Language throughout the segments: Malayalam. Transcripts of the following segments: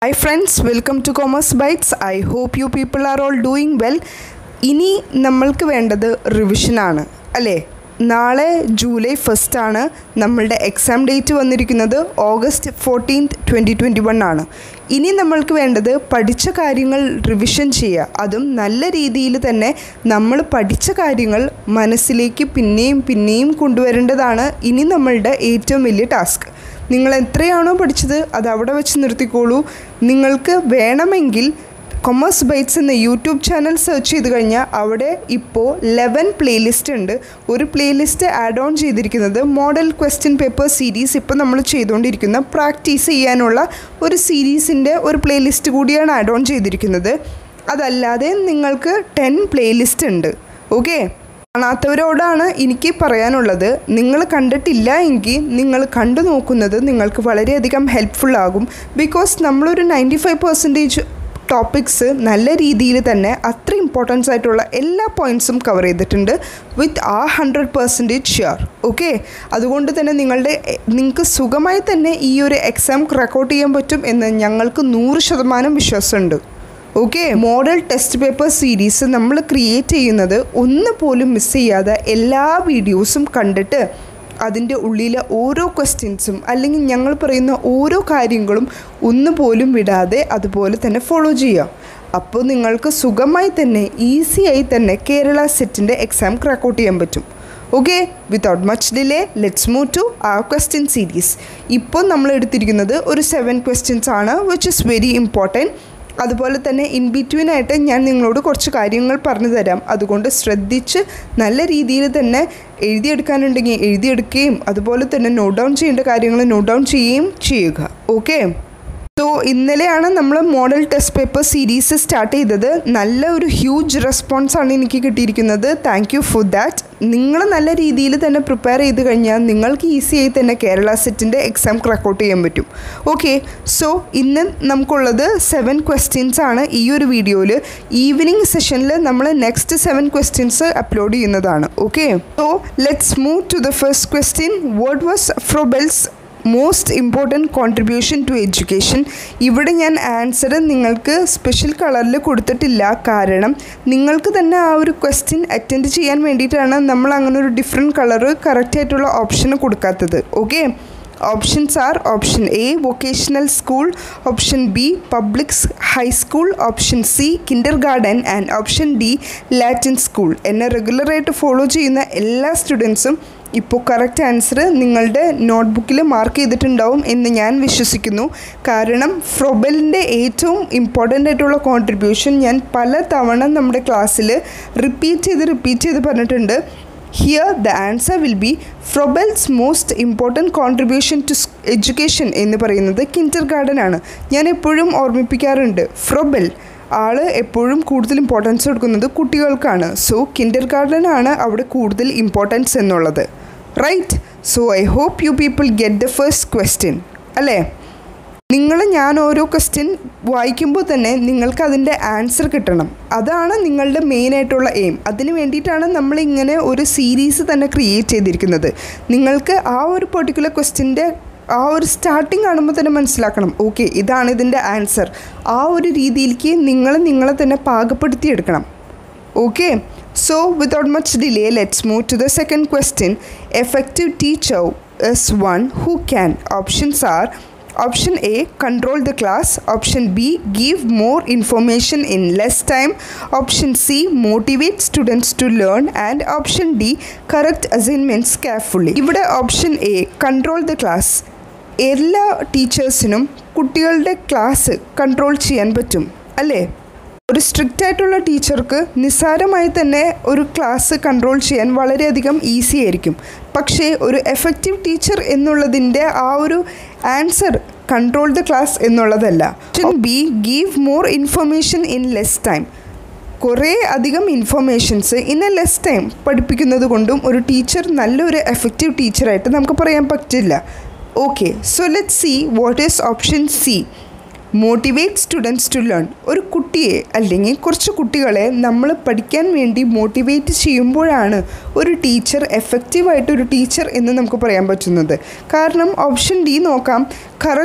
Hi friends, welcome to Commerce Bites. I hope you people are all doing well. ഇനി നമ്മൾക്ക് വേണ്ടത് റിവിഷനാണ് അല്ലേ നാളെ ജൂലൈ ഫസ്റ്റ് ആണ് നമ്മളുടെ എക്സാം ഡേറ്റ് വന്നിരിക്കുന്നത് August fourteenth twenty twenty one ആണ് ഇനി നമ്മൾക്ക് വേണ്ടത് പഠിച്ച കാര്യങ്ങൾ റിവിഷൻ ചെയ്യുക അതും നല്ല രീതിയിൽ തന്നെ നമ്മൾ പഠിച്ച കാര്യങ്ങൾ മനസ്സിലേക്ക് പിന്നെയും പിന്നെയും കൊണ്ടുവരേണ്ടതാണ് ഇനി നമ്മളുടെ ഏറ്റവും വലിയ ടാസ്ക് നിങ്ങൾ എത്രയാണോ പഠിച്ചത് അത് അവിടെ വെച്ച് നിർത്തിക്കോളൂ നിങ്ങൾക്ക് വേണമെങ്കിൽ കൊമേഴ്സ് ബൈറ്റ്സ് എന്ന യൂട്യൂബ് ചാനൽ സെർച്ച് ചെയ്ത് കഴിഞ്ഞാൽ അവിടെ ഇപ്പോൾ ലെവൻ പ്ലേലിസ്റ്റ് ഉണ്ട് ഒരു പ്ലേലിസ്റ്റ് ആഡ് ഓൺ ചെയ്തിരിക്കുന്നത് മോഡൽ ക്വസ്റ്റ്യൻ പേപ്പർ സീരീസ് ഇപ്പോൾ നമ്മൾ ചെയ്തുകൊണ്ടിരിക്കുന്ന പ്രാക്ടീസ് ചെയ്യാനുള്ള ഒരു സീരീസിൻ്റെ ഒരു പ്ലേലിസ്റ്റ് കൂടിയാണ് ആഡ് ഓൺ ചെയ്തിരിക്കുന്നത് അതല്ലാതെ നിങ്ങൾക്ക് ടെൻ പ്ലേലിസ്റ്റ് ഉണ്ട് ഓക്കെ കാണാത്തവരോടാണ് എനിക്ക് പറയാനുള്ളത് നിങ്ങൾ കണ്ടിട്ടില്ല എങ്കിൽ നിങ്ങൾ കണ്ടു നോക്കുന്നത് നിങ്ങൾക്ക് വളരെയധികം ഹെൽപ്ഫുൾ ആകും ബിക്കോസ് നമ്മളൊരു നയൻറ്റി ഫൈവ് പെർസെൻറ്റേജ് ടോപ്പിക്സ് നല്ല രീതിയിൽ തന്നെ അത്ര ഇമ്പോർട്ടൻസ് ആയിട്ടുള്ള എല്ലാ പോയിൻറ്സും കവർ ചെയ്തിട്ടുണ്ട് വിത്ത് ആ ഹൺഡ്രഡ് പെർസെൻറ്റേജ് ഷുവർ ഓക്കെ അതുകൊണ്ട് തന്നെ നിങ്ങളുടെ നിങ്ങൾക്ക് സുഖമായി തന്നെ ഈ ഒരു എക്സാം റെക്കോർഡ് ചെയ്യാൻ പറ്റും എന്ന് ഞങ്ങൾക്ക് നൂറ് ശതമാനം വിശ്വാസമുണ്ട് okay model test paper series നമ്മൾ ക്രിയേറ്റ് ചെയ്യുന്നത് ഒന്ന് പോലും മിസ് ചെയ്യാതെ എല്ലാ വീഡിയോസും കണ്ടിട്ട് അതിൻ്റെ ഉള്ളിലെ ഓരോ ക്വസ്റ്റ്യൻസും അല്ലെങ്കിൽ ഞങ്ങൾ പറയുന്ന ഓരോ കാര്യങ്ങളും ഒന്ന് പോലും വിടാതെ അതുപോലെ തന്നെ ഫോളോ ചെയ്യുക അപ്പോൾ നിങ്ങൾക്ക് സുഖമായി തന്നെ ഈസിയായി തന്നെ കേരള സെറ്റിൻ്റെ എക്സാം ക്രാക്കൗട്ട് ചെയ്യാൻ പറ്റും okay without much delay let's move to ആ ക്വസ്റ്റ്യൻ സീരീസ് ഇപ്പോൾ നമ്മൾ എടുത്തിരിക്കുന്നത് ഒരു സെവൻ ക്വസ്റ്റ്യൻസ് ആണ് വിച്ച് ഇസ് വെരി ഇമ്പോർട്ടൻറ്റ് അതുപോലെ തന്നെ ഇൻ ബിറ്റ്വീൻ ആയിട്ട് ഞാൻ നിങ്ങളോട് കുറച്ച് കാര്യങ്ങൾ പറഞ്ഞു തരാം അതുകൊണ്ട് ശ്രദ്ധിച്ച് നല്ല രീതിയിൽ തന്നെ എഴുതിയെടുക്കാനുണ്ടെങ്കിൽ എഴുതിയെടുക്കുകയും അതുപോലെ തന്നെ നോട്ട് ഡൗൺ ചെയ്യേണ്ട കാര്യങ്ങൾ നോട്ട് ഡൗൺ ചെയ്യുകയും ചെയ്യുക ഓക്കെ സോ ഇന്നലെയാണ് നമ്മൾ model test paper series start ചെയ്തത് നല്ല ഒരു ഹ്യൂജ് റെസ്പോൺസ് ആണ് എനിക്ക് കിട്ടിയിരിക്കുന്നത് താങ്ക് യു ഫോർ ദാറ്റ് നിങ്ങൾ നല്ല രീതിയിൽ തന്നെ പ്രിപ്പയർ ചെയ്ത് കഴിഞ്ഞാൽ നിങ്ങൾക്ക് ഈസിയായി തന്നെ കേരള സെറ്റിൻ്റെ എക്സാം ക്രാക്കൗട്ട് ചെയ്യാൻ പറ്റും ഓക്കെ സോ ഇന്ന് നമുക്കുള്ളത് സെവൻ ക്വസ്റ്റ്യൻസ് ആണ് ഈ ഒരു വീഡിയോയിൽ ഈവനിങ് സെഷനിൽ നമ്മൾ നെക്സ്റ്റ് സെവൻ ക്വസ്റ്റ്യൻസ് അപ്ലോഡ് ചെയ്യുന്നതാണ് okay so let's move to the first question what was Froebel's most important contribution to education ഇവിടെ ഞാൻ ആൻസർ നിങ്ങൾക്ക് സ്പെഷ്യൽ കളറിൽ കൊടുത്തിട്ടില്ല കാരണം നിങ്ങൾക്ക് തന്നെ ആ ഒരു ക്വസ്റ്റ്യൻ അറ്റൻഡ് ചെയ്യാൻ വേണ്ടിയിട്ടാണ് നമ്മൾ അങ്ങനെ ഒരു ഡിഫറെൻറ്റ് കളറ് കറക്റ്റായിട്ടുള്ള ഓപ്ഷന് കൊടുക്കാത്തത് okay options are option A vocational school option B public high school option C kindergarten and option D Latin school എന്നെ റെഗുലറായിട്ട് ഫോളോ ചെയ്യുന്ന എല്ലാ സ്റ്റുഡൻസും ഇപ്പോൾ കറക്റ്റ് ആൻസർ നിങ്ങളുടെ നോട്ട്ബുക്കിൽ മാർക്ക് ചെയ്തിട്ടുണ്ടാവും എന്ന് ഞാൻ വിശ്വസിക്കുന്നു കാരണം ഫ്രൊബലിൻ്റെ ഏറ്റവും ഇമ്പോർട്ടൻ്റ് ആയിട്ടുള്ള കോൺട്രിബ്യൂഷൻ ഞാൻ പല തവണ നമ്മുടെ ക്ലാസ്സിൽ റിപ്പീറ്റ് ചെയ്ത് റിപ്പീറ്റ് ചെയ്ത് പറഞ്ഞിട്ടുണ്ട് here the answer will be Froebel's most important contribution to education എന്ന് പറയുന്നത് കിൻഡർ ഗാർഡൻ ആണ് ഞാൻ എപ്പോഴും ഓർമ്മിപ്പിക്കാറുണ്ട് ഫ്രൊബൽ ആൾ എപ്പോഴും കൂടുതൽ ഇമ്പോർട്ടൻസ് കൊടുക്കുന്നത് കുട്ടികൾക്കാണ് സോ കിൻഡർ ഗാർഡൻ ആണ് അവിടെ കൂടുതൽ ഇമ്പോർട്ടൻസ് എന്നുള്ളത് right so I hope you people get the first question അല്ലേ നിങ്ങൾ ഞാൻ ഓരോ ക്വസ്റ്റ്യൻ വായിക്കുമ്പോൾ തന്നെ നിങ്ങൾക്ക് അതിൻ്റെ ആൻസർ കിട്ടണം അതാണ് നിങ്ങളുടെ മെയിനായിട്ടുള്ള എയിം അതിന് വേണ്ടിയിട്ടാണ് നമ്മൾ ഇങ്ങനെ ഒരു സീരീസ് തന്നെ ക്രിയേറ്റ് ചെയ്തിരിക്കുന്നത് നിങ്ങൾക്ക് ആ ഒരു പെർട്ടിക്കുലർ ക്വസ്റ്റ്യൻ്റെ ആ ഒരു സ്റ്റാർട്ടിങ് കാണുമ്പോൾ തന്നെ മനസ്സിലാക്കണം ഓക്കെ ഇതാണ് ഇതിൻ്റെ ആൻസർ ആ ഒരു രീതിയിലേക്ക് നിങ്ങൾ നിങ്ങളെ തന്നെ പാകപ്പെടുത്തിയെടുക്കണം okay so without much delay let's move to the second question effective teacher is one who can options are Option A control the class. Option B give more information in less time. Option C motivate students to learn. And option D correct assignments carefully. ഇവിടെ option A control the class എല്ലാ ടീച്ചേഴ്സിനും കുട്ടികളുടെ ക്ലാസ് കൺട്രോൾ ചെയ്യാൻ പറ്റും അല്ലേ ഒരു സ്ട്രിക്റ്റ് ആയിട്ടുള്ള ടീച്ചർക്ക് നിസ്സാരമായി തന്നെ ഒരു ക്ലാസ് കൺട്രോൾ ചെയ്യാൻ വളരെയധികം ഈസി ആയിരിക്കും പക്ഷേ ഒരു എഫക്റ്റീവ് ടീച്ചർ എന്നുള്ളതിൻ്റെ ആ ഒരു ആൻസർ കൺട്രോൾ ദ ക്ലാസ് എന്നുള്ളതല്ല option B give more information in less time കുറേ അധികം informations in a less time പഠിപ്പിക്കുന്നത് കൊണ്ടും ഒരു ടീച്ചർ നല്ലൊരു എഫക്റ്റീവ് ടീച്ചറായിട്ട് നമുക്ക് പറയാൻ പറ്റില്ല okay so let see what is option C motivate students to learn ഒരു കുട്ടിയെ അല്ലെങ്കിൽ കുറച്ച് കുട്ടികളെ നമ്മൾ പഠിക്കാൻ വേണ്ടി മോട്ടിവേറ്റ് ചെയ്യുമ്പോഴാണ് ഒരു ടീച്ചർ എഫക്റ്റീവായിട്ട് ഒരു ടീച്ചർ എന്ന് നമുക്ക് പറയാൻ പറ്റുന്നത് കാരണം ഓപ്ഷൻ ഡി നോക്കാം കറക്റ്റ്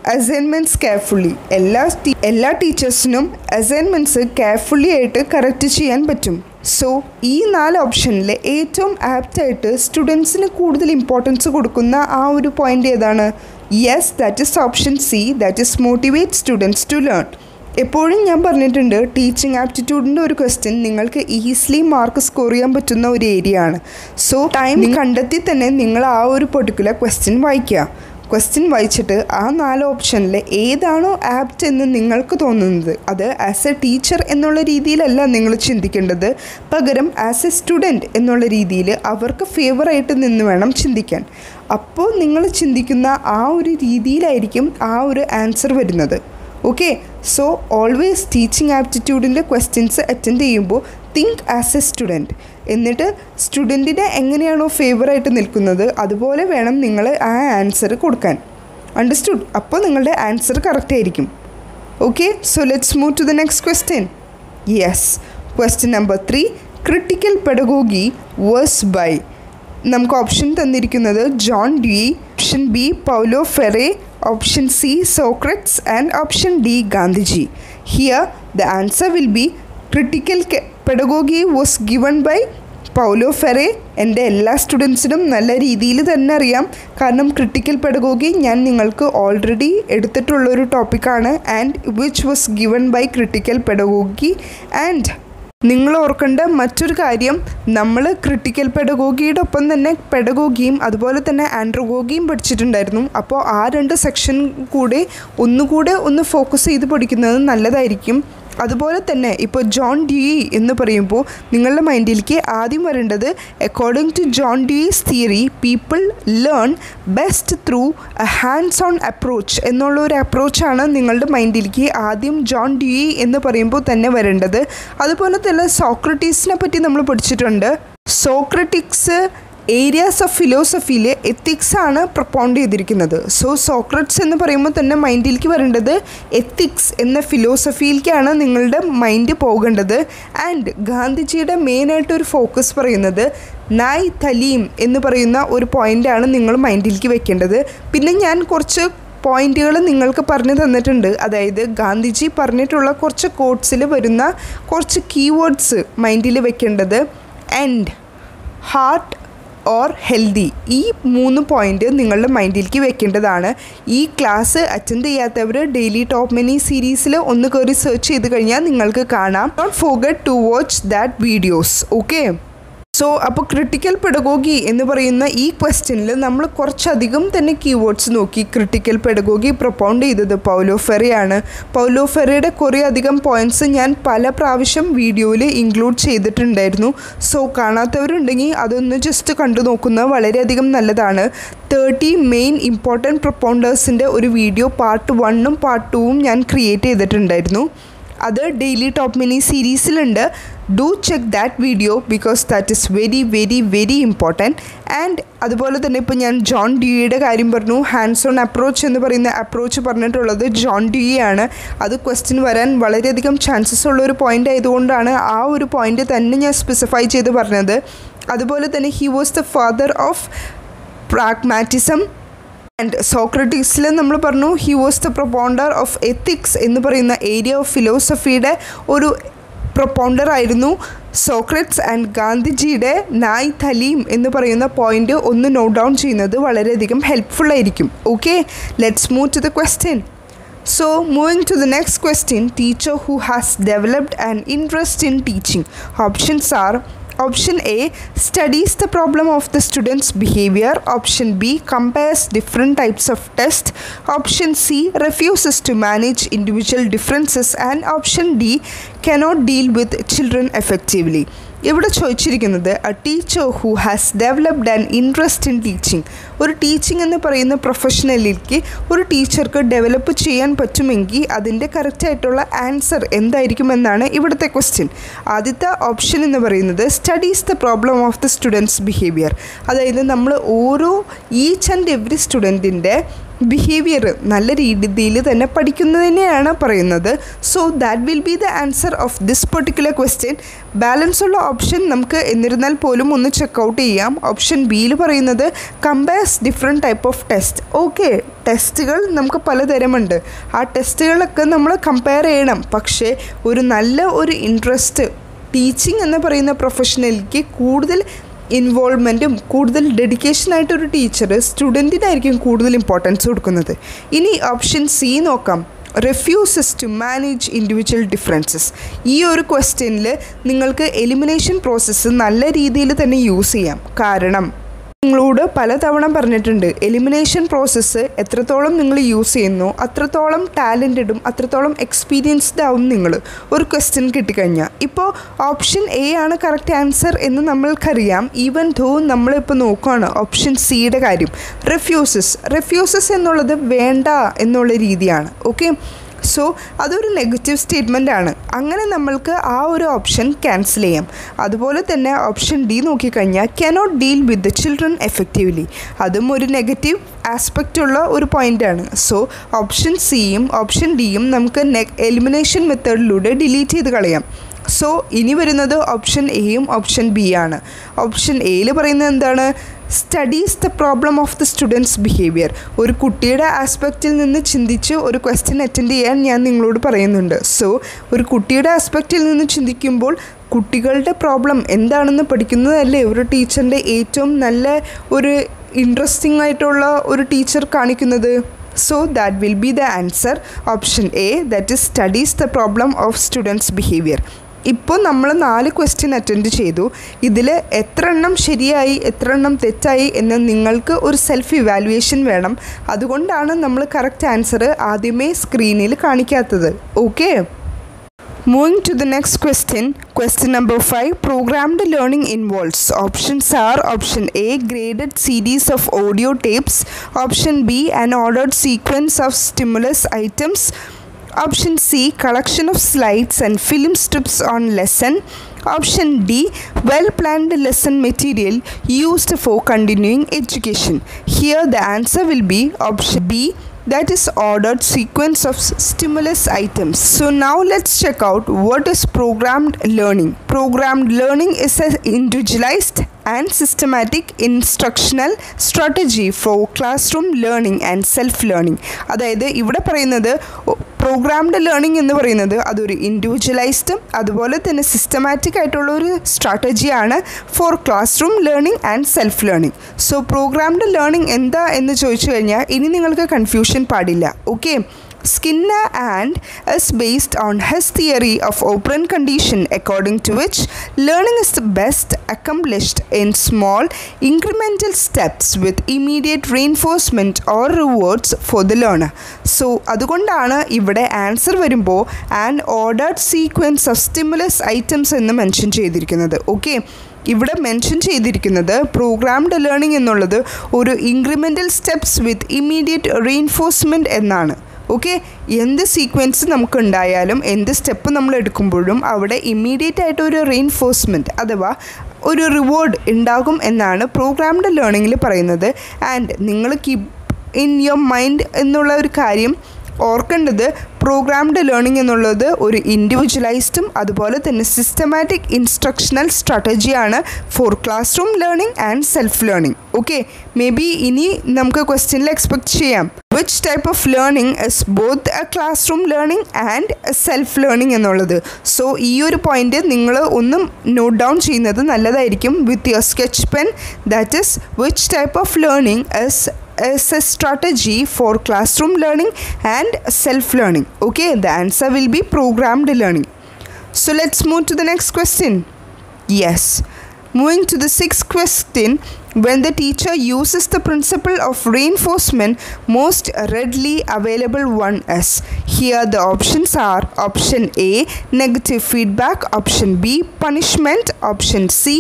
അസൈൻമെൻറ്റ്സ് കെയർഫുള്ളി എല്ലാ ടി- എല്ലാ ടീച്ചേഴ്സിനും അസൈൻമെൻറ്റ്സ് കെയർഫുള്ളി ആയിട്ട് കറക്റ്റ് ചെയ്യാൻ പറ്റും സോ ഈ നാല് ഓപ്ഷനിൽ ഏറ്റവും ആപ്റ്റായിട്ട് സ്റ്റുഡൻസിന് കൂടുതൽ ഇമ്പോർട്ടൻസ് കൊടുക്കുന്ന ആ ഒരു പോയിന്റ് ഏതാണ് yes that is option C that is motivate students to learn എപ്പോഴും ഞാൻ പറഞ്ഞിട്ടുണ്ട് ടീച്ചിങ് ആപ്റ്റിറ്റ്യൂഡിൻ്റെ ഒരു ക്വസ്റ്റ്യൻ നിങ്ങൾക്ക് ഈസിലി മാർക്ക് സ്കോർ ചെയ്യാൻ പറ്റുന്ന ഒരു ഏരിയ ആണ് സോ ടൈം കണ്ടെത്തി തന്നെ നിങ്ങൾ ആ ഒരു പെർട്ടിക്കുലർ ക്വസ്റ്റ്യൻ വായിക്കുക ക്വസ്റ്റ്യൻ വായിച്ചിട്ട് ആ നാല് ഓപ്ഷനിൽ ഏതാണോ ആപ്റ്റ് എന്ന് നിങ്ങൾക്ക് തോന്നുന്നത് അത് ആസ് എ ടീച്ചർ എന്നുള്ള രീതിയിലല്ല നിങ്ങൾ ചിന്തിക്കേണ്ടത് പകരം ആസ് എ സ്റ്റുഡൻറ്റ് എന്നുള്ള രീതിയിൽ അവർക്ക് ഫേവറായിട്ട് നിന്ന് വേണം ചിന്തിക്കാൻ അപ്പോൾ നിങ്ങൾ ചിന്തിക്കുന്ന ആ ഒരു രീതിയിലായിരിക്കും ആ ഒരു ആൻസർ വരുന്നത് ഓക്കെ സോ ഓൾവേസ് ടീച്ചിങ് ആപ്റ്റിറ്റ്യൂഡിൻ്റെ ക്വസ്റ്റ്യൻസ് അറ്റൻഡ് ചെയ്യുമ്പോൾ തിങ്ക് ആസ് എ സ്റ്റുഡൻറ്റ് എന്നിട്ട് സ്റ്റുഡൻറ്റിനെ എങ്ങനെയാണോ ഫേവറായിട്ട് നിൽക്കുന്നത് അതുപോലെ വേണം നിങ്ങൾ ആ ആൻസർ കൊടുക്കാൻ അണ്ടർസ്റ്റുഡ് അപ്പോൾ നിങ്ങളുടെ ആൻസർ കറക്റ്റ് ആയിരിക്കും okay so let's move to the next question yes question number three critical pedagogy was by നമുക്ക് ഓപ്ഷൻ തന്നിരിക്കുന്നത് John Dewey option B Paulo Freire option C Socrates and option D Gandhiji here the answer will be critical pedagogy was given by Paulo Freire എൻ്റെ എല്ലാ സ്റ്റുഡൻസിനും നല്ല രീതിയിൽ തന്നെ അറിയാം കാരണം ക്രിട്ടിക്കൽ പെഡഗോഗി ഞാൻ നിങ്ങൾക്ക് ഓൾറെഡി എടുത്തിട്ടുള്ളൊരു ടോപ്പിക്കാണ് and which was given by critical pedagogy and നിങ്ങൾ ഓർക്കേണ്ട മറ്റൊരു കാര്യം നമ്മൾ ക്രിട്ടിക്കൽ പെഡഗോഗിയുടെ ഒപ്പം തന്നെ പെഡഗോഗിയും അതുപോലെ തന്നെ ആൻഡ്രോഗോഗിയും പഠിച്ചിട്ടുണ്ടായിരുന്നു അപ്പോൾ ആ രണ്ട് സെക്ഷൻ കൂടെ ഒന്നുകൂടെ ഒന്ന് ഫോക്കസ് ചെയ്ത് പഠിക്കുന്നത് നല്ലതായിരിക്കും അതുപോലെ തന്നെ ഇപ്പോൾ ജോൺ ഡ്യൂയി എന്ന് പറയുമ്പോൾ നിങ്ങളുടെ മൈൻഡിലേക്ക് ആദ്യം വരേണ്ടത് according to John Dewey's theory people learn best through a hands on approach എന്നുള്ള ഒരു അപ്രോച്ചാണ് നിങ്ങളുടെ മൈൻഡിലേക്ക് ആദ്യം ജോൺ ഡ്യൂയി എന്ന് പറയുമ്പോൾ തന്നെ വരേണ്ടത് അതുപോലെ തന്നെ സോക്രട്ടീസിനെ പറ്റി നമ്മൾ പഠിച്ചിട്ടുണ്ട് സോക്രട്ടിക്സ് ഏരിയാസ് ഓഫ് ഫിലോസഫിയിൽ എത്തിക്സ് ആണ് പ്രപ്പോണ്ട് ചെയ്തിരിക്കുന്നത് സോ സോക്രട്സ് എന്ന് പറയുമ്പോൾ തന്നെ മൈൻഡിലേക്ക് വരേണ്ടത് എത്തിക്സ് എന്ന ഫിലോസഫിയിലേക്കാണ് നിങ്ങളുടെ മൈൻഡ് പോകേണ്ടത് ആൻഡ് ഗാന്ധിജിയുടെ മെയിനായിട്ട് ഒരു ഫോക്കസ് പറയുന്നത് നായ് തലീം എന്ന് പറയുന്ന ഒരു പോയിൻ്റാണ് നിങ്ങൾ മൈൻഡിലേക്ക് വെക്കേണ്ടത് പിന്നെ ഞാൻ കുറച്ച് പോയിന്റുകൾ നിങ്ങൾക്ക് പറഞ്ഞു തന്നിട്ടുണ്ട് അതായത് ഗാന്ധിജി പറഞ്ഞിട്ടുള്ള കുറച്ച് കോട്ട്സിൽ വരുന്ന കുറച്ച് കീവേഡ്സ് മൈൻഡിൽ വെക്കേണ്ടത് ആൻഡ് ഹാർട്ട് ഓർ ഹെൽത്തി ഈ മൂന്ന് പോയിന്റ് നിങ്ങളുടെ മൈൻഡിലേക്ക് വെക്കേണ്ടതാണ് ഈ ക്ലാസ് അറ്റൻഡ് ചെയ്യാത്തവർ ഡെയിലി ടോപ്പ് മെനി സീരീസിൽ ഒന്ന് കയറി സെർച്ച് ചെയ്ത് കഴിഞ്ഞാൽ നിങ്ങൾക്ക് കാണാം not forget to watch that videos okay so അപ്പോൾ ക്രിട്ടിക്കൽ പെഡഗോഗി എന്ന് പറയുന്ന ഈ ക്വസ്റ്റ്യനിൽ നമ്മൾ കുറച്ചധികം തന്നെ കീവേഡ്സ് നോക്കി ക്രിട്ടിക്കൽ പെഡഗോഗി പ്രൊപ്പൗണ്ട് ചെയ്തത് പൗലോ ഫെറയാണ് പൗലോ ഫെറയുടെ കുറേ അധികം പോയിന്റ്സ് ഞാൻ പല പ്രാവശ്യം വീഡിയോയിൽ ഇൻക്ലൂഡ് ചെയ്തിട്ടുണ്ടായിരുന്നു സോ കാണാത്തവരുണ്ടെങ്കിൽ അതൊന്ന് ജസ്റ്റ് കണ്ടു നോക്കുന്നത് വളരെയധികം നല്ലതാണ് തേർട്ടി മെയിൻ ഇമ്പോർട്ടൻറ്റ് പ്രൊപ്പൗണ്ടേഴ്സിൻ്റെ ഒരു വീഡിയോ പാർട്ട് വണ്ണും പാർട്ട് ടൂവും ഞാൻ ക്രിയേറ്റ് ചെയ്തിട്ടുണ്ടായിരുന്നു അത് ഡെയിലി ടോപ്പ് മിനി സീരീസിലുണ്ട് do check that video because that is very very very important and അതുപോലെ തന്നെ ഇപ്പോൾ ഞാൻ ജോൺ ഡ്യൂയുടെ കാര്യം പറഞ്ഞു ഹാൻഡ്സ് ഓൺ അപ്രോച്ച് എന്ന് പറയുന്ന അപ്രോച്ച് പറഞ്ഞിട്ടുള്ളത് ജോൺ ഡ്യൂയി ആണ് അത് ക്വസ്റ്റ്യൻ വരാൻ വളരെയധികം ചാൻസസ് ഉള്ള ഒരു പോയിൻ്റ് ആയതുകൊണ്ടാണ് ആ ഒരു പോയിൻ്റ് തന്നെ ഞാൻ സ്പെസിഫൈ ചെയ്ത് പറഞ്ഞത് അതുപോലെ തന്നെ he was the father of pragmatism and സോക്രട്ടീസിൽ നമ്മൾ പറഞ്ഞു he was the propounder of ethics എന്ന് പറയുന്ന ഏരിയ ഓഫ് ഫിലോസഫിയുടെ ഒരു പ്രൊപ്പൗണ്ടർ ആയിരുന്നു സോക്രറ്റ്സ് ആൻഡ് ഗാന്ധിജിയുടെ നായ് തലീം എന്ന് പറയുന്ന പോയിന്റ് ഒന്ന് നോട്ട് ഡൗൺ ചെയ്യുന്നത് വളരെയധികം ഹെൽപ്ഫുൾ ആയിരിക്കും okay let's move to the question So, moving to the next question teacher who has developed an interest in teaching. Options are Option A studies the problem of the student's behavior. Option B compares different types of tests. Option C refuses to manage individual differences. And option D cannot deal with children effectively. ഇവിടെ ചോദിച്ചിരിക്കുന്നത് a teacher who has developed an interest in teaching ഒരു ടീച്ചിങ് എന്ന് പറയുന്ന പ്രൊഫഷണലിലേക്ക് ഒരു ടീച്ചർക്ക് ഡെവലപ്പ് ചെയ്യാൻ പറ്റുമെങ്കിൽ അതിൻ്റെ കറക്റ്റായിട്ടുള്ള ആൻസർ എന്തായിരിക്കുമെന്നാണ് ഇവിടുത്തെ ക്വസ്റ്റ്യൻ ആദ്യത്തെ ഓപ്ഷൻ എന്ന് പറയുന്നത് studies the problem of the students behaviour അതായത് നമ്മൾ ഓരോ ഈച്ച് ആൻഡ് എവറി സ്റ്റുഡൻറ്റിൻ്റെ ബിഹേവിയർ നല്ല രീതിയിൽ തന്നെ പഠിക്കുന്നതിനെയാണ് പറയുന്നത് so that will be the answer of this particular question balance ഉള്ള ഓപ്ഷൻ നമുക്ക് എന്നിരുന്നാൽ പോലും ഒന്ന് ചെക്കൗട്ട് ചെയ്യാം ഓപ്ഷൻ ബിയിൽ പറയുന്നത് compares different type of test okay ടെസ്റ്റുകൾ നമുക്ക് പലതരമുണ്ട് ആ ടെസ്റ്റുകളൊക്കെ നമ്മൾ കമ്പയർ ചെയ്യണം പക്ഷേ ഒരു നല്ല ഒരു ഇൻട്രസ്റ്റ് ടീച്ചിങ് എന്ന് പറയുന്ന പ്രൊഫഷനിലേക്ക് കൂടുതൽ ഇൻവോൾവ്മെൻറ്റും കൂടുതൽ ഡെഡിക്കേഷനായിട്ട് ഒരു ടീച്ചർ സ്റ്റുഡൻറ്റിനായിരിക്കും കൂടുതൽ ഇമ്പോർട്ടൻസ് കൊടുക്കുന്നത് ഇനി ഓപ്ഷൻ സി നോക്കാം refuses to manage individual differences ഈ ഒരു ക്വസ്റ്റ്യനിൽ നിങ്ങൾക്ക് എലിമിനേഷൻ പ്രോസസ്സ് നല്ല രീതിയിൽ തന്നെ യൂസ് ചെയ്യാം കാരണം നിങ്ങളോട് പലതവണ പറഞ്ഞിട്ടുണ്ട് എലിമിനേഷൻ പ്രോസസ്സ് എത്രത്തോളം നിങ്ങൾ യൂസ് ചെയ്യുന്നു അത്രത്തോളം ടാലൻറ്റഡും അത്രത്തോളം എക്സ്പീരിയൻസ്ഡ് ആവും നിങ്ങൾ ഒരു ക്വസ്റ്റ്യൻ കിട്ടിക്കഴിഞ്ഞാൽ ഇപ്പോൾ ഓപ്ഷൻ എ ആണ് കറക്റ്റ് ആൻസർ എന്ന് നമ്മൾക്കറിയാം ഈവൻ ധോ നമ്മളിപ്പോൾ നോക്കുകയാണ് ഓപ്ഷൻ സിയുടെ കാര്യം റെഫ്യൂസസ് റെഫ്യൂസസ് എന്നുള്ളത് വേണ്ട എന്നുള്ള രീതിയാണ് ഓക്കെ സോ അതൊരു നെഗറ്റീവ് സ്റ്റേറ്റ്മെൻ്റ് ആണ് അങ്ങനെ നമ്മൾക്ക് ആ ഒരു ഓപ്ഷൻ ക്യാൻസൽ ചെയ്യാം അതുപോലെ തന്നെ ഓപ്ഷൻ ഡി നോക്കിക്കഴിഞ്ഞാൽ cannot deal with the children effectively അതും ഒരു നെഗറ്റീവ് ആസ്പെക്റ്റ് ഉള്ള ഒരു പോയിൻ്റാണ് സോ ഓപ്ഷൻ സിയും ഓപ്ഷൻ ഡിയും നമുക്ക് നെ എലിമിനേഷൻ മെത്തേഡിലൂടെ ഡിലീറ്റ് ചെയ്ത് കളയാം സോ ഇനി വരുന്നത് ഓപ്ഷൻ എയും ഓപ്ഷൻ ബി ആണ് ഓപ്ഷൻ എയിൽ പറയുന്നത് എന്താണ് studies the problem of the students behaviour ഒരു കുട്ടിയുടെ ആസ്പെക്റ്റിൽ നിന്ന് ചിന്തിച്ച് ഒരു ക്വസ്റ്റ്യൻ അറ്റൻഡ് ചെയ്യാൻ ഞാൻ നിങ്ങളോട് പറയുന്നുണ്ട് സോ ഒരു കുട്ടിയുടെ ആസ്പെക്റ്റിൽ നിന്ന് ചിന്തിക്കുമ്പോൾ കുട്ടികളുടെ പ്രോബ്ലം എന്താണെന്ന് പഠിക്കുന്നതല്ലേ ഒരു ടീച്ചറിൻ്റെ ഏറ്റവും നല്ല ഒരു ഇൻട്രസ്റ്റിംഗ് ആയിട്ടുള്ള ഒരു ടീച്ചർ കാണിക്കുന്നത് so that will be the answer option A that is studies the problem of students behaviour ഇപ്പോൾ നമ്മൾ നാല് ക്വസ്റ്റ്യൻ അറ്റൻഡ് ചെയ്തു ഇതിൽ എത്ര എണ്ണം ശരിയായി എത്ര എണ്ണം തെറ്റായി എന്ന് നിങ്ങൾക്ക് ഒരു സെൽഫ് ഇവാലുവേഷൻ വേണം അതുകൊണ്ടാണ് നമ്മൾ കറക്റ്റ് ആൻസർ ആദ്യമേ സ്ക്രീനിൽ കാണിക്കാത്തത് okay Moving to the next question, question number 5 Programmed learning involves options are option A graded series of audio tapes, option B an ordered sequence of stimulus items, option C collection of slides and film strips on lesson, option D well planned lesson material used for continuing education. Here the answer will be option B that is ordered sequence of stimulus items. So now let's check out what is programmed learning. Programmed learning is an individualized and systematic instructional strategy for classroom learning and self learning അതായത് ഇവിടെ പറയുന്നത് പ്രോഗ്രാംഡ് ലേണിംഗ് എന്ന് പറയുന്നത് അതൊരു ഇൻഡിവിജ്വലൈസ്ഡും അതുപോലെ തന്നെ സിസ്റ്റമാറ്റിക് ആയിട്ടുള്ള ഒരു സ്ട്രാറ്റജിയാണ് for classroom learning and self learning so programmed learning എന്താ എന്ന് ചോദിച്ചു കഴിഞ്ഞാൽ ഇനി നിങ്ങൾക്ക് കൺഫ്യൂഷൻ പാടില്ല okay Skinner and is based on his theory of operant condition according to which learning is the best accomplished in small incremental steps with immediate reinforcement or rewards for the learner. So അതുകൊണ്ടാണ് ഇവിടെ ആൻസർ വരുമ്പോൾ and ordered sequence of stimulus items എന്ന് മെൻഷൻ ചെയ്തിരിക്കുന്നത് ഓക്കെ ഇവിടെ മെൻഷൻ ചെയ്തിരിക്കുന്നത് പ്രോഗ്രാംഡ് ലേണിംഗ് എന്നുള്ളത് ഒരു incremental steps with immediate reinforcement എന്നാണ് ഓക്കെ എന്ത് സീക്വൻസ് നമുക്കുണ്ടായാലും എന്ത് സ്റ്റെപ്പ് നമ്മൾ എടുക്കുമ്പോഴും അവിടെ ഇമ്മീഡിയറ്റ് ആയിട്ട് ഒരു റീഇൻഫോഴ്സ്മെൻറ്റ് അഥവാ ഒരു റിവാർഡ് ഉണ്ടാകും എന്നാണ് പ്രോഗ്രാംഡ് ലേണിങ്ങിൽ പറയുന്നത് ആൻഡ് നിങ്ങൾ കീപ് ഇൻ യുവർ മൈൻഡ് എന്നുള്ള ഒരു കാര്യം ഓർക്കേണ്ടത് പ്രോഗ്രാംഡ് ലേണിംഗ് എന്നുള്ളത് ഒരു ഇൻഡിവിജ്വലൈസ്ഡും അതുപോലെ തന്നെ സിസ്റ്റമാറ്റിക് ഇൻസ്ട്രക്ഷണൽ സ്ട്രാറ്റജിയാണ് for classroom learning and self learning okay maybe ഇനി നമുക്ക് ക്വസ്റ്റ്യനിൽ എക്സ്പെക്ട് ചെയ്യാം which type of learning is both a classroom learning and self learning എന്നുള്ളത് സോ ഈ ഒരു പോയിന്റ് നിങ്ങൾ ഒന്നും നോട്ട് ഡൗൺ ചെയ്യുന്നത് നല്ലതായിരിക്കും with your sketch pen that is which type of learning is is a strategy for classroom learning and self learning. Okay, the answer will be programmed learning. So let's move to the next question. Yes. Moving to the sixth question, when the teacher uses the principle of reinforcement, most readily available one is. Here the options are option A, negative feedback, option B, punishment, option C,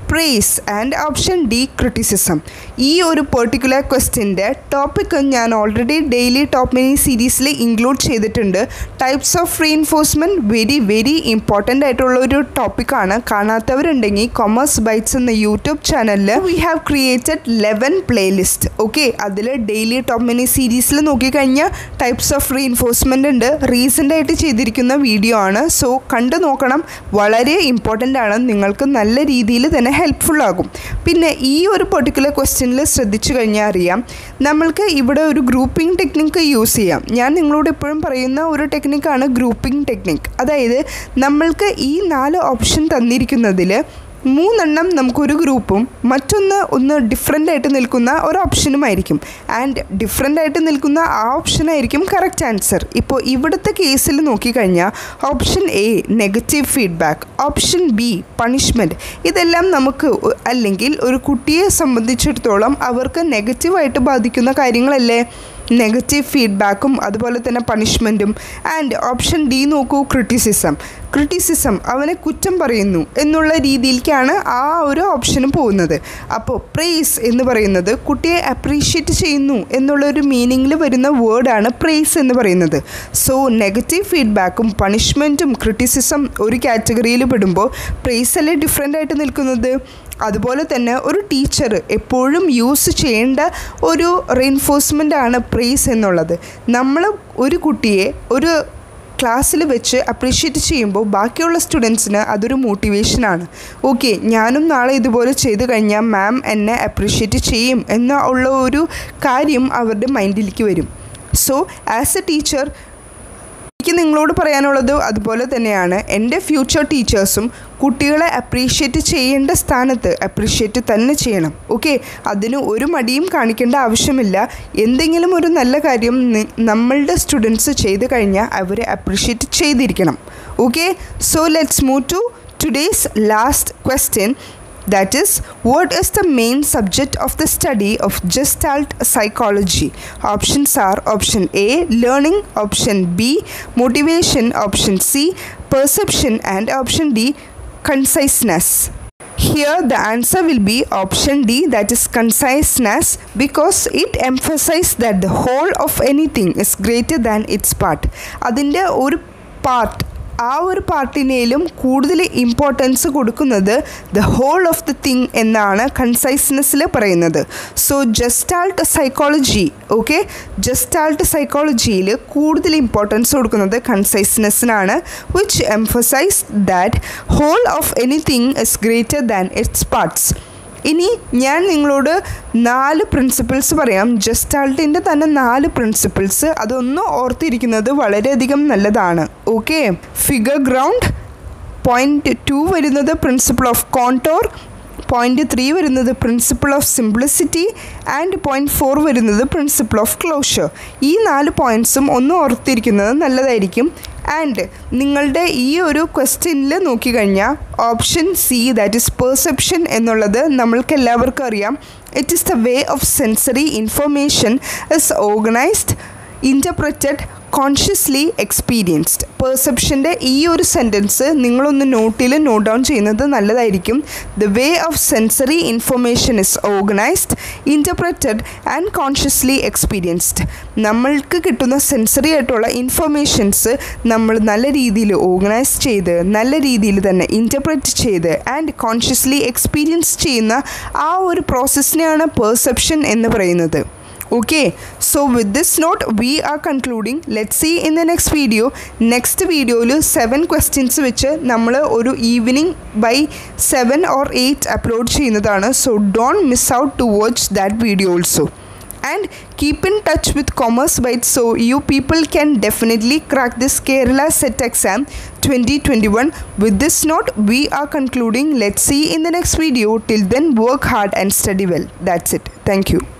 praise and option D criticism ഈ ഒരു പെർട്ടിക്കുലർ ക്വസ്റ്റ്യൻ്റെ ടോപ്പിക്ക് ഞാൻ ഓൾറെഡി ഡെയിലി ടോപ്പ് മിനി സീരീസിൽ ഇൻക്ലൂഡ് ചെയ്തിട്ടുണ്ട് types of reinforcement very very important ആയിട്ടുള്ള ഒരു ടോപ്പിക്കാണ് കാണാത്തവരുണ്ടെങ്കിൽ കൊമേഴ്സ് ബൈറ്റ്സ് എന്ന യൂട്യൂബ് ചാനലിൽ we have created eleven playlist okay അതിൽ ഡെയിലി ടോപ്പ് മിനി സീരീസിൽ നോക്കിക്കഴിഞ്ഞാൽ ടൈപ്സ് ഓഫ് റീഇൻഫോഴ്സ്മെൻ്റ് ഉണ്ട് റീസെൻ്റ് ആയിട്ട് ചെയ്തിരിക്കുന്ന വീഡിയോ ആണ് സോ കണ്ടു നോക്കണം വളരെ ഇമ്പോർട്ടൻ്റ് ആണ് നിങ്ങൾക്ക് നല്ല രീതിയിൽ തന്നെ ഹെൽപ്ഫുൾ ആകും പിന്നെ ഈ ഒരു പെർട്ടിക്കുലർ ക്വസ്റ്റ്യനിൽ ശ്രദ്ധിച്ചു കഴിഞ്ഞാൽ അറിയാം നമ്മൾക്ക് ഇവിടെ ഒരു ഗ്രൂപ്പിംഗ് ടെക്നിക്ക് യൂസ് ചെയ്യാം ഞാൻ നിങ്ങളോട് എപ്പോഴും പറയുന്ന ഒരു ടെക്നിക്കാണ് ഗ്രൂപ്പിംഗ് ടെക്നിക്ക് അതായത് നമ്മൾക്ക് ഈ നാല് ഓപ്ഷൻ തന്നിരിക്കുന്നതിൽ മൂന്നെണ്ണം നമുക്കൊരു ഗ്രൂപ്പും മറ്റൊന്ന് ഒന്ന് ഡിഫറെൻ്റ് ആയിട്ട് നിൽക്കുന്ന ഒരു ഓപ്ഷനുമായിരിക്കും ആൻഡ് ഡിഫറെൻ്റ് ആയിട്ട് നിൽക്കുന്ന ആ ഓപ്ഷനായിരിക്കും കറക്റ്റ് ആൻസർ ഇപ്പോൾ ഇവിടുത്തെ കേസിൽ നോക്കിക്കഴിഞ്ഞാൽ option A negative feedback option B punishment ഇതെല്ലാം നമുക്ക് അല്ലെങ്കിൽ ഒരു കുട്ടിയെ സംബന്ധിച്ചിടത്തോളം അവർക്ക് നെഗറ്റീവായിട്ട് ബാധിക്കുന്ന കാര്യങ്ങളല്ലേ നെഗറ്റീവ് ഫീഡ്ബാക്കും അതുപോലെ തന്നെ പണിഷ്മെൻറ്റും ആൻഡ് ഓപ്ഷൻ ഡി നോക്കൂ ക്രിറ്റിസിസം ക്രിറ്റിസിസം അവനെ കുറ്റം പറയുന്നു എന്നുള്ള രീതിയിലേക്കാണ് ആ ഒരു ഓപ്ഷന് പോകുന്നത് അപ്പോൾ പ്രേസ് എന്ന് പറയുന്നത് കുട്ടിയെ അപ്രീഷിയേറ്റ് ചെയ്യുന്നു എന്നുള്ള ഒരു മീനിങ്ങിൽ വരുന്ന വേർഡാണ് പ്രേസ് എന്ന് പറയുന്നത് സോ നെഗറ്റീവ് ഫീഡ്ബാക്കും പണിഷ്മെൻറ്റും ക്രിറ്റിസിസം ഒരു കാറ്റഗറിയിൽ പെടുമ്പോൾ പ്രേസ് അല്ലേ ഡിഫറെൻ്റ് ആയിട്ട് നിൽക്കുന്നത് അതുപോലെ തന്നെ ഒരു ടീച്ചർ എപ്പോഴും യൂസ് ചെയ്യേണ്ട ഒരു റീൻഫോഴ്സ്മെൻ്റ് ആണ് പ്രേസ് എന്നുള്ളത് നമ്മൾ ഒരു കുട്ടിയെ ഒരു ക്ലാസ്സിൽ വെച്ച് അപ്രീഷിയേറ്റ് ചെയ്യുമ്പോൾ ബാക്കിയുള്ള സ്റ്റുഡൻസിന് അതൊരു മോട്ടിവേഷനാണ് ഓക്കെ ഞാനും നാളെ ഇതുപോലെ ചെയ്തു കഴിഞ്ഞാൽ മാം എന്നെ അപ്രീഷിയേറ്റ് ചെയ്യും എന്ന ഉള്ള ഒരു കാര്യം അവരുടെ മൈൻഡിലേക്ക് വരും സോ ആസ് എ ടീച്ചർ എനിക്ക് നിങ്ങളോട് പറയാനുള്ളത് അതുപോലെ തന്നെയാണ് എൻ്റെ ഫ്യൂച്ചർ ടീച്ചേഴ്സും കുട്ടികളെ അപ്രീഷിയേറ്റ് ചെയ്യേണ്ട സ്ഥാനത്ത് അപ്രീഷിയേറ്റ് തന്നെ ചെയ്യണം ഓക്കെ അതിന് ഒരു മടിയും കാണിക്കേണ്ട ആവശ്യമില്ല എന്തെങ്കിലും ഒരു നല്ല കാര്യം നമ്മളുടെ സ്റ്റുഡൻസ് ചെയ്തു കഴിഞ്ഞാൽ അവരെ അപ്രീഷിയേറ്റ് ചെയ്തിരിക്കണം okay so let's move to today's last question that is what is the main subject of the study of gestalt psychology options are option a learning option b motivation option c perception and option d conciseness here the answer will be option d that is conciseness because it emphasizes that the whole of anything is greater than its part അതിൻ്റെ ഒരു പാർട്ട് ആ ഒരു പാർട്ടിനേലും കൂടുതൽ ഇമ്പോർട്ടൻസ് കൊടുക്കുന്നത് the whole of the thing എന്നാണ് കൺസൈസ്നെസ്സിൽ പറയുന്നത് so gestalt psychology okay gestalt സൈക്കോളജിയിൽ കൂടുതൽ ഇമ്പോർട്ടൻസ് കൊടുക്കുന്നത് കൺസൈസ്നെസ്സിനാണ് which emphasize that whole of anything is greater than its parts ഇനി ഞാൻ നിങ്ങളോട് നാല് പ്രിൻസിപ്പിൾസ് പറയാം ജസ്റ്റാൾട്ടിൻ്റെ തന്നെ നാല് പ്രിൻസിപ്പിൾസ് അതൊന്ന് ഓർത്തിരിക്കുന്നത് വളരെയധികം നല്ലതാണ് okay figure ground point two വരുന്നത് principle of contour point three വരുന്നത് principle of simplicity and point four വരുന്നത് പ്രിൻസിപ്പിൾ ഓഫ് ക്ലോഷർ ഈ നാല് പോയിൻറ്റ്സും ഒന്ന് ഓർത്തിരിക്കുന്നത് നല്ലതായിരിക്കും ആൻഡ് നിങ്ങളുടെ ഈ ഒരു ക്വസ്റ്റ്യനിൽ നോക്കിക്കഴിഞ്ഞാൽ option C that is perception എന്നുള്ളത് നമ്മൾക്ക് എല്ലാവർക്കും അറിയാം it is the way of sensory information is organised interpreted consciously experienced പെർസെപ്ഷൻ്റെ ഈ ഒരു സെൻറ്റൻസ് നിങ്ങളൊന്ന് നോട്ടിൽ നോട്ട് ഡൗൺ ചെയ്യുന്നത് നല്ലതായിരിക്കും the way of sensory information is organised interpreted and consciously experienced നമ്മൾക്ക് കിട്ടുന്ന സെൻസറി ആയിട്ടുള്ള ഇൻഫർമേഷൻസ് നമ്മൾ നല്ല രീതിയിൽ ഓർഗനൈസ് ചെയ്ത് നല്ല രീതിയിൽ തന്നെ ഇൻ്റർപ്രറ്റ് ചെയ്ത് ആൻഡ് കോൺഷ്യസ്ലി എക്സ്പീരിയൻസ് ചെയ്യുന്ന ആ ഒരു പ്രോസസ്സിനെയാണ് പെർസെപ്ഷൻ എന്ന് പറയുന്നത് okay so with this note we are concluding let's see in the next video next വീഡിയോയിൽ സെവൻ ക്വസ്റ്റ്യൻസ് വെച്ച് നമ്മൾ ഒരു evening by seven or eight upload ചെയ്യുന്നതാണ് so don't miss out to watch that video also and keep in touch with commerce bytes so you people can definitely crack this kerala set exam 2021 with this note we are concluding let's see in the next video till then work hard and study well that's it thank you